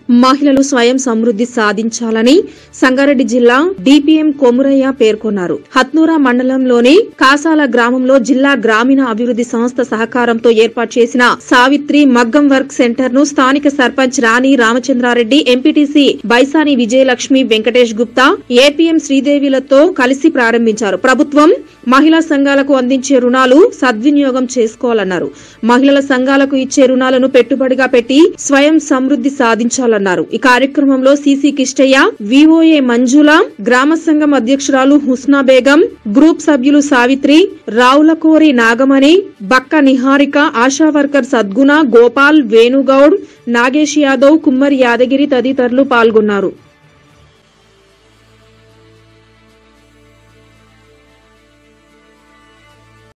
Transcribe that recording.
మహిళలు స్వయం సమృద్ది సాధించాలని సంగారెడ్డి జిల్లా డిపిఎం కొమురయ్య పేర్కొన్నారు హత్నూరా మండలంలోని కాసాల గ్రామంలో జిల్లా గ్రామీణ అభివృద్ది సంస్థ సహకారంతో ఏర్పాటు చేసిన సావిత్రి మగ్గం వర్క్ సెంటర్ ను స్థానిక సర్పంచ్ రాణి రామచంద్రారెడ్డి ఎంపీటీసీ బైసాని విజయలక్ష్మి వెంకటేష్ గుప్తా ఏపీఎం శ్రీదేవిలతో కలిసి ప్రారంభించారు ప్రభుత్వం మహిళా సంఘాలకు అందించే రుణాలు సద్వినియోగం చేసుకోవాలన్నారు మహిళల సంఘాలకు ఇచ్చే రుణాలను పెట్టుబడిగా పెట్టి స్వయం సమృద్ది సాధించాలన్నారు ఈ కార్యక్రమంలో సీసీ కిష్టయ్య విఓఏ మంజుల గ్రామ సంఘం అధ్యక్షురాలు హుస్నా బేగం గ్రూప్ సభ్యులు సావిత్రి రావులకోరి నాగమణి బక్క నిహారిక ఆశా వర్కర్ సద్గుణ గోపాల్ వేణుగౌడ్ నాగేష్ యాదవ్ కుమ్మరి యాదగిరి తదితరులు పాల్గొన్నారు